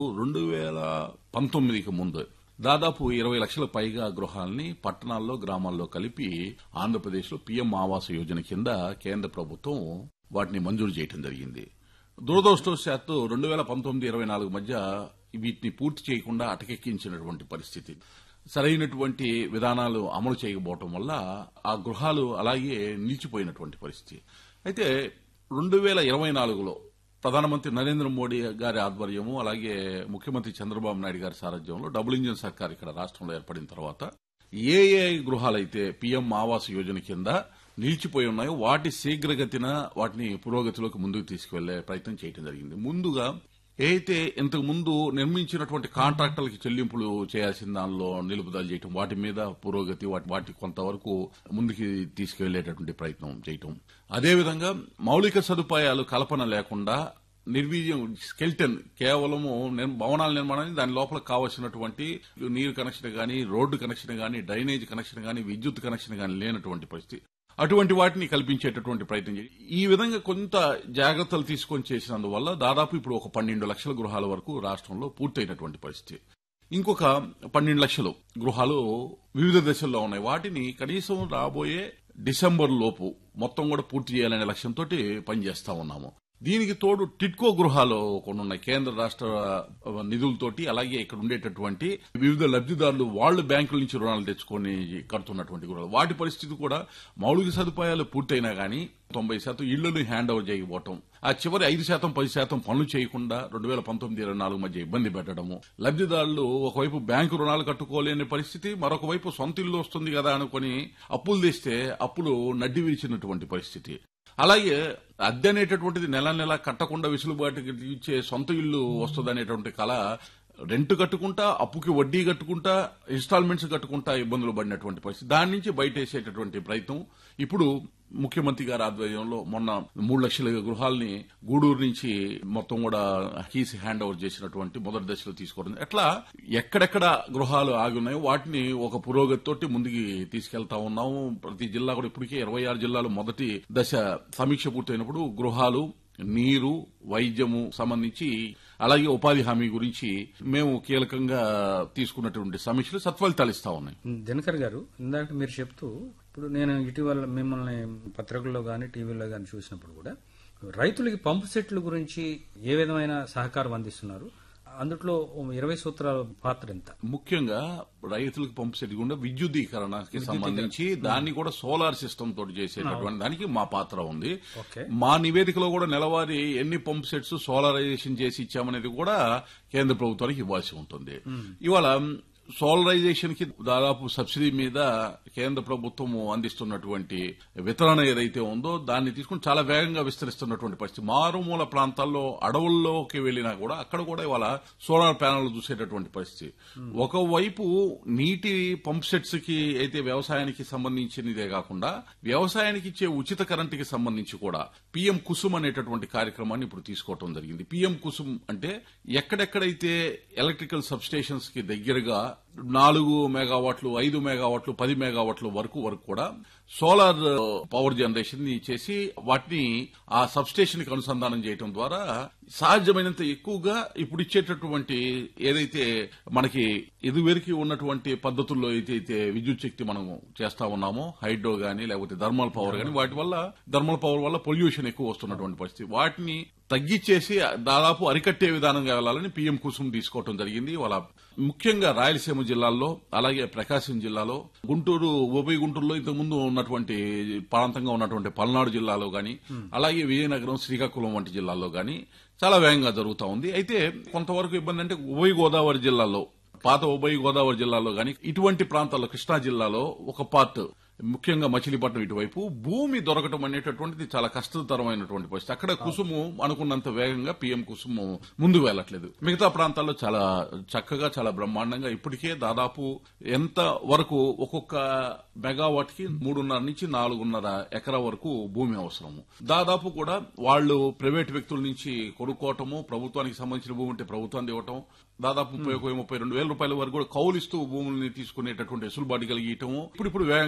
రెండు వేల పంతొమ్మిదికి ముందు దాదాపు ఇరవై లక్షల పైగా గృహాలని పట్టణాల్లో గ్రామాల్లో కలిపి ఆంధ్రప్రదేశ్లో పీఎం ఆవాస్ యోజన కింద కేంద్ర ప్రభుత్వం వాటిని మంజూరు చేయడం జరిగింది దురదృష్టవశాత్తు రెండు వేల పంతొమ్మిది ఇరవై నాలుగు మధ్య వీటిని పూర్తి చేయకుండా అటకెక్కించినటువంటి పరిస్థితి సరైనటువంటి విధానాలు అమలు చేయకపోవటం వల్ల ఆ గృహాలు అలాగే నిలిచిపోయినటువంటి పరిస్థితి అయితే రెండు వేల ఇరవై నాలుగులో ప్రధానమంత్రి నరేంద్ర మోడీ గారి ఆధ్వర్యము అలాగే ముఖ్యమంత్రి చంద్రబాబు నాయుడు గారి సారథ్యంలో డబుల్ ఇంజిన్ సర్కార్ ఇక్కడ రాష్ట్రంలో ఏర్పడిన తర్వాత ఏ ఏ గృహాలైతే పీఎం ఆవాస్ యోజన కింద నిలిచిపోయి ఉన్నాయో వాటి శీఘ్రగతిన వాటిని పురోగతిలోకి ముందుకు తీసుకువెళ్లే ప్రయత్నం చేయడం జరిగింది ముందుగా అయితే ఇంతకు ముందు నిర్మించినటువంటి కాంట్రాక్టర్లకి చెల్లింపులు చేయాల్సిన దానిలో నిలుపుదల చేయటం వాటి మీద పురోగతి వాటి వాటి కొంతవరకు ముందుకు తీసుకువెళ్లేటటువంటి ప్రయత్నం చేయటం అదేవిధంగా మౌలిక సదుపాయాలు కల్పన లేకుండా నిర్వీర్యం స్కెల్టన్ కేవలము నిర్- భవనాల నిర్మాణానికి దాని లోపల కావాల్సినటువంటి నీరు కనెక్షన్ గానీ రోడ్డు కనెక్షన్ గానీ డ్రైనేజ్ కనెక్షన్ గానీ విద్యుత్ కనెక్షన్ గానీ లేనటువంటి పరిస్థితి అటువంటి వాటిని కల్పించేటటువంటి ప్రయత్నం చేయాలి ఈ విధంగా కొంత జాగ్రత్తలు తీసుకొని చేసినందువల్ల దాదాపు ఇప్పుడు ఒక పన్నెండు లక్షల గృహాల వరకు రాష్ట్రంలో పూర్తయినటువంటి పరిస్థితి ఇంకొక పన్నెండు లక్షలు గృహాలు వివిధ దశల్లో ఉన్నాయి వాటిని కనీసం రాబోయే డిసెంబర్ లోపు మొత్తం కూడా పూర్తి చేయాలనే లక్ష్యంతో పనిచేస్తా ఉన్నాము దీనికి తోడు టిట్కో గృహాలు కొన్ని ఉన్నాయి కేంద్ర రాష్ట్ర నిధులతోటి అలాగే ఇక్కడ ఉండేటటువంటి వివిధ లబ్దిదారులు వాళ్ళు బ్యాంకుల నుంచి రుణాలు తెచ్చుకొని కడుతున్నటువంటి గృహాలు వాటి పరిస్థితి కూడా మౌలిక సదుపాయాలు పూర్తయినా గానీ తొంభై శాతం ఇళ్లను హ్యాండ్ ఓవర్ చేయకపోవటం ఆ చివరి ఐదు శాతం పది శాతం పనులు చేయకుండా రెండు వేల పంతొమ్మిది ఇరవై నాలుగు మధ్య ఇబ్బంది పెట్టడము లబ్దిదారులు ఒకవైపు బ్యాంకు రుణాలు కట్టుకోలేని పరిస్థితి మరొక వైపు సొంత ఇల్లు వస్తుంది కదా అనుకుని అప్పులు తెస్తే అప్పులు నడ్డి విరిచినటువంటి పరిస్థితి అలాగే అద్దె అనేటటువంటిది నెల నెల కట్టకుండా విసులుబాటుకి ఇచ్చే సొంత ఇల్లు వస్తుందనేటువంటి కళ రెంట్ కట్టుకుంటా అప్పుకి వడ్డీ కట్టుకుంటా ఇన్స్టాల్మెంట్స్ కట్టుకుంటా ఇబ్బందులు పడినటువంటి పరిస్థితి దాని నుంచి బయటేసేటటువంటి ప్రయత్నం ఇప్పుడు ముఖ్యమంత్రి గారి ఆధ్వర్యంలో మొన్న మూడు లక్షల గృహాలని గూడూరు నుంచి మొత్తం కూడా కీస్ హ్యాండ్ ఓవర్ చేసినటువంటి మొదటి దశలో తీసుకోవడం అట్లా ఎక్కడెక్కడ గృహాలు ఆగి ఉన్నాయో వాటిని ఒక పురోగతితోటి ముందుకి తీసుకెళ్తా ఉన్నాము ప్రతి జిల్లా కూడా ఇప్పటికే ఇరవై ఆరు జిల్లాలు మొదటి దశ సమీక్ష పూర్తయినప్పుడు గృహాలు నీరు వైద్యము సంబంధించి అలాగే ఉపాధి హామీ గురించి మేము కీలకంగా తీసుకున్నటువంటి సమీక్షలు సత్ఫలితాలు ఇస్తా ఉన్నాయి దినకర్ గారు ఇందాక మీరు చెప్తూ ఇప్పుడు నేను ఇటీవల మిమ్మల్ని పత్రికల్లో గాని టీవీలో గాని చూసినప్పుడు కూడా రైతులకి పంపు సెట్ల గురించి ఏ విధమైన సహకారం అందిస్తున్నారు అందుట్లో ఇరవై సూత్రాల పాత్ర ఎంత ముఖ్యంగా రైతులకు పంపు సెట్ గుండా విద్యుదీకరణకి సంబంధించి దాన్ని కూడా సోలార్ సిస్టమ్ తోటి చేసేటటువంటి దానికి మా పాత్ర ఉంది ఓకే మా నివేదికలో కూడా నెలవారీ ఎన్ని పంప్ సెట్స్ సోలారైజేషన్ చేసి ఇచ్చామనేది కూడా కేంద్ర ప్రభుత్వానికి ఇవ్వాల్సి ఉంటుంది ఇవాళ సోలరైజేషన్ కి దాదాపు సబ్సిడీ మీద కేంద్ర ప్రభుత్వం అందిస్తున్నటువంటి వితరణ ఏదైతే ఉందో దాన్ని తీసుకుని చాలా వేగంగా విస్తరిస్తున్నటువంటి పరిస్థితి మారుమూల ప్రాంతాల్లో అడవుల్లోకి వెళ్ళినా కూడా అక్కడ కూడా ఇవాళ సోలార్ ప్యానల్ చూసేటటువంటి పరిస్థితి ఒకవైపు నీటి పంప్ సెట్స్ కి అయితే వ్యవసాయానికి సంబంధించినదే కాకుండా వ్యవసాయానికి ఇచ్చే ఉచిత కరెంటుకి సంబంధించి కూడా పిఎం కుసుమ్ అనేటటువంటి కార్యక్రమాన్ని ఇప్పుడు తీసుకోవటం జరిగింది పిఎం కుసుమ్ అంటే ఎక్కడెక్కడైతే ఎలక్ట్రికల్ సబ్ స్టేషన్స్ కి దగ్గరగా నాలుగు మెగావాట్లు ఐదు మెగావాట్లు పది మెగావాట్ల వరకు వరకు కూడా సోలార్ పవర్ జనరేషన్ ని చేసి వాటిని ఆ సబ్ స్టేషన్ కి అనుసంధానం చేయడం ద్వారా సాధ్యమైనంత ఎక్కువగా ఇప్పుడు ఇచ్చేటటువంటి ఏదైతే మనకి ఇదివరకు ఉన్నటువంటి పద్ధతుల్లో అయితే అయితే విద్యుత్ శక్తి మనం చేస్తా ఉన్నామో హైడ్రో గానీ లేకపోతే థర్మల్ పవర్ గానీ వాటి వల్ల థర్మల్ పవర్ వల్ల పొల్యూషన్ ఎక్కువ వస్తున్నటువంటి పరిస్థితి వాటిని తగ్గించేసి దాదాపు అరికట్టే విధానంగా వెళ్లాలని పీఎం కుసుమ్ తీసుకోవడం జరిగింది వాళ్ళ ముఖ్యంగా రాయలసీమ జిల్లాల్లో అలాగే ప్రకాశం జిల్లాలో గుంటూరు ఉభయ గుంటూరులో ఇంతకుముందు ఉన్నటువంటి ప్రాంతంగా ఉన్నటువంటి పల్నాడు జిల్లాలో గాని అలాగే విజయనగరం శ్రీకాకుళం వంటి జిల్లాల్లో గాని చాలా వేగంగా జరుగుతా ఉంది అయితే కొంతవరకు ఇబ్బంది అంటే ఉభయ గోదావరి జిల్లాలో పాత ఉభయ గోదావరి జిల్లాలో గాని ఇటువంటి ప్రాంతాల్లో కృష్ణా జిల్లాలో ఒక పార్ట్ ముఖ్యంగా మచిలీపట్నం ఇటువైపు భూమి దొరకటం అనేటటువంటిది చాలా కష్టతరమైనటువంటి పరిస్థితి అక్కడ కుసుము అనుకున్నంత వేగంగా పీఎం కుసుము ముందుకు వెళ్ళట్లేదు మిగతా ప్రాంతాల్లో చాలా చక్కగా చాలా బ్రహ్మాండంగా ఇప్పటికే దాదాపు ఎంత వరకు ఒక్కొక్క మెగావాట్ కి మూడున్నర నుంచి నాలుగున్నర ఎకరా వరకు భూమి అవసరము దాదాపు కూడా వాళ్ళు ప్రైవేట్ వ్యక్తుల నుంచి కొనుక్కోవటము ప్రభుత్వానికి సంబంధించిన భూమి ఉంటే ప్రభుత్వాన్ని ఇవ్వటం దాదాపు ముప్పై ఒక ముప్పై రెండు వేల రూపాయల వరకు కూడా కౌలిస్తూ భూముల్ని తీసుకునేటటువంటి వెసులుబాటు కలిగియటము ఇప్పుడు ఇప్పుడు వేగంగా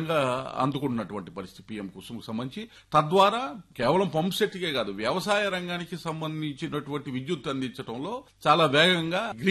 అందుకున్నటువంటి పరిస్థితి పిఎం కుసుమ్ సంబంధించి తద్వారా కేవలం పంప్ సెట్కే కాదు వ్యవసాయ రంగానికి సంబంధించినటువంటి విద్యుత్ అందించడంలో చాలా వేగంగా